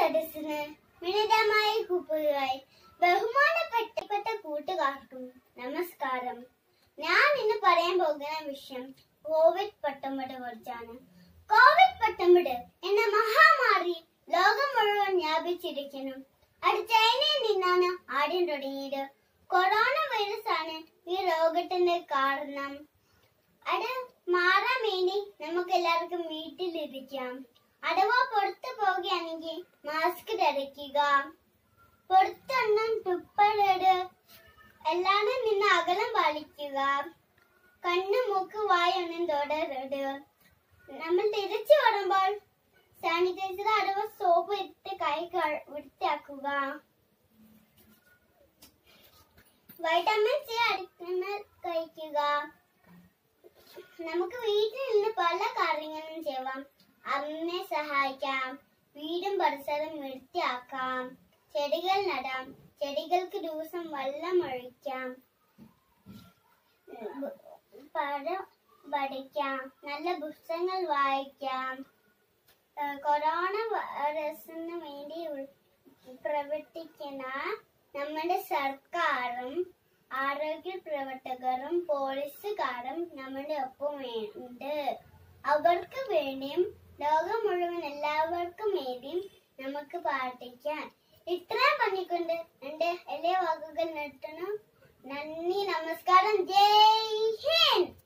സദസ്സിന് വിനീതമായി കൂപ്പുകയായി ബഹുമാനപ്പെട്ട കൂട്ടുകാർക്കും നമസ്കാരം ഞാൻ ഇന്ന് പറയാൻ പോകുന്ന വിഷയം കോവിഡ് പത്തൊമ്പത് കുറിച്ചാണ് കോവിഡ് പത്തൊമ്പത് എന്ന മഹാമാരി ലോകം മുഴുവൻ വ്യാപിച്ചിരിക്കുന്നു അത് ചൈനയിൽ നിന്നാണ് ആദ്യം തുടങ്ങിയത് കൊറോണ വൈറസ് ആണ് ഈ രോഗത്തിന്റെ കാരണം അത് മാറാൻ വേണ്ടി നമുക്ക് എല്ലാവർക്കും വീട്ടിലിരിക്കാം അഥവാ പുറത്തു പോവുകയാണെങ്കിൽ മാസ്ക് ധരിക്കുക പുറത്തൊന്നും തുപ്പരുത് എല്ലാവരും നിന്ന് അകലം പാലിക്കുക കണ്ണു മൂക്ക് വായൊന്നും തൊടരുത് നമ്മൾ തിരിച്ചു വരുമ്പോൾ സാനിറ്റൈസർ അഥവാ സോപ്പ് ഇട്ട് കൈ കഴു- വൃത്തിയാക്കുക വൈറ്റമിൻ സി അടിക്കുന്ന കഴിക്കുക നമുക്ക് വീട്ടിൽ നിന്ന് പല കാര്യങ്ങളും ചെയ്യാം അമ്മയെ സഹായിക്കാം വീടും പരിസരം വൃത്തിയാക്കാം ചെടികൾ നടാം ചെടികൾക്ക് ദിവസം വെള്ളം ഒഴിക്കാം ഉം, പഴം പഠിക്കാം നല്ല പുസ്തകങ്ങൾ വായിക്കാം ഏഹ് കൊറോണ വൈറസിന് വേണ്ടി ഉൾ- പ്രവർത്തിക്കുന്ന നമ്മുടെ സർക്കാരും ആരോഗ്യ പ്രവർത്തകരും പോലീസുകാരും നമ്മുടെ ഒപ്പം വേ- ഉണ്ട് അവർക്ക് വേണ്ടിയും ലോകം മുഴുവൻ എല്ലാവർക്കും വേണ്ടിയും നമുക്ക് പ്രാർത്ഥിക്കാം ഇത്രയും പറഞ്ഞുകൊണ്ട് എന്റെ എല്ലാ വാക്കുകൾ നിർത്തണം നന്ദി നമസ്കാരം ജയ് ഹിന്ദ്